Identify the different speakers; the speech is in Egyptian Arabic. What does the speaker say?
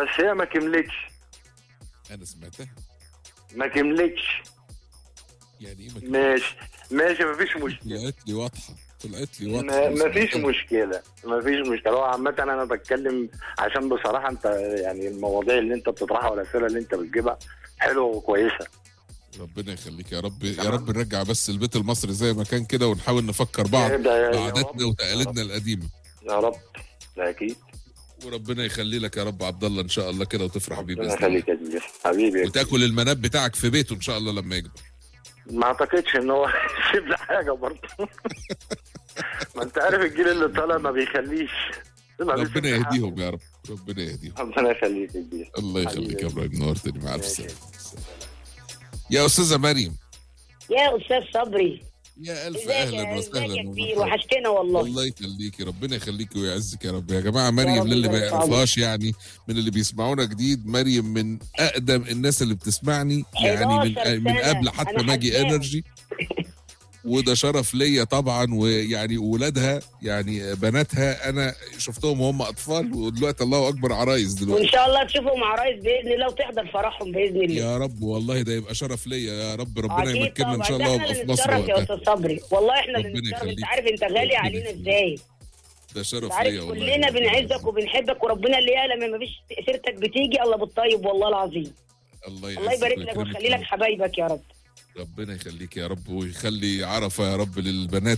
Speaker 1: بس هي ما كملتش
Speaker 2: انا سمعتها
Speaker 1: ما كملتش
Speaker 2: يعني ايه ما كملتش؟
Speaker 1: ماشي ماشي مفيش مشكله
Speaker 2: طلعت لي واضحه طلعت لي واضحه
Speaker 1: ما- مفيش
Speaker 2: وسمعتها.
Speaker 1: مشكله مفيش مشكله هو عامه انا بتكلم عشان بصراحه انت يعني المواضيع اللي انت بتطرحها والاسئله اللي انت بتجيبها حلوه وكويسه
Speaker 2: ربنا يخليك يا رب يا رب نرجع بس البيت المصري زي ما كان كده ونحاول نفكر بعض
Speaker 1: ده يا- يا رب.
Speaker 2: بعاداتنا وتقاليدنا القديمه
Speaker 1: يا رب ده اكيد
Speaker 2: وربنا يخلي لك يا رب عبد الله ان شاء الله كده وتفرح بيه
Speaker 1: ربنا
Speaker 2: باذن الله
Speaker 1: يخليك يا كبير حبيبي يا
Speaker 2: وتاكل المناب بتاعك في بيته ان شاء الله لما يكبر
Speaker 1: ما اعتقدش ان هو يسيب لي حاجه برضه ما انت عارف الجيل اللي طالع ما بيخليش ما بيسيبش
Speaker 2: ربنا
Speaker 1: حاجة.
Speaker 2: يهديهم يا رب ربنا يهديهم
Speaker 1: ربنا يخليك يا كبير
Speaker 2: الله يخليك يا
Speaker 1: حبيبي.
Speaker 2: ابراهيم نورتني مع الف
Speaker 1: ماشي.
Speaker 2: سلامه يا استاذه مريم
Speaker 3: يا استاذ صبري
Speaker 2: يا الف
Speaker 3: ازيك يا
Speaker 2: اهلا
Speaker 3: ازيك
Speaker 2: وسهلا
Speaker 3: يا كبير
Speaker 2: ومرحبا.
Speaker 3: وحشتنا والله
Speaker 2: الله يخليكي ربنا يخليكي ويعزك يا رب يا جماعه مريم
Speaker 3: رب
Speaker 2: للي ما
Speaker 3: يبارك
Speaker 2: يعرفهاش يعني من اللي بيسمعونا جديد مريم من اقدم الناس اللي بتسمعني يعني من
Speaker 3: 11
Speaker 2: من
Speaker 3: سنة.
Speaker 2: قبل حتى
Speaker 3: أنا
Speaker 2: ما اجي
Speaker 3: حاساهم.
Speaker 2: انرجي وده شرف ليا طبعا ويعني ولادها يعني بناتها انا شفتهم وهم اطفال ودلوقتي الله اكبر عرايس
Speaker 3: وان
Speaker 2: دلوقتي
Speaker 3: شاء الله تشوفهم عرايس باذن الله وتحضر فرحهم باذن الله
Speaker 2: يا رب والله ده يبقى شرف ليا يا رب ربنا
Speaker 3: أكيد
Speaker 2: يمكننا ان
Speaker 3: طبعاً.
Speaker 2: شاء
Speaker 3: ده
Speaker 2: الله
Speaker 3: احنا
Speaker 2: وابقى في
Speaker 3: اللي
Speaker 2: مصر
Speaker 3: نتشرف يا
Speaker 2: وقتها
Speaker 3: استاذ صبري والله احنا اللي
Speaker 2: ربنا
Speaker 3: نتشرف انت
Speaker 2: يخليك.
Speaker 3: عارف انت غالي
Speaker 2: ربنا
Speaker 3: علينا
Speaker 2: يخليك.
Speaker 3: ازاي
Speaker 2: ده شرف
Speaker 3: انت عارف
Speaker 2: ليا والله
Speaker 3: كلنا بنعزك وبنحبك وربنا اللي يعلم ما فيش سيرتك بتيجي الله بالطيب والله العظيم
Speaker 2: الله يعزك
Speaker 3: الله يبارك لك
Speaker 2: ويكرمك
Speaker 3: ويخلي
Speaker 2: يا
Speaker 3: لك حبايبك يا رب
Speaker 2: رب. ربنا يخليك يا رب ويخلي عرفه يا رب للبنات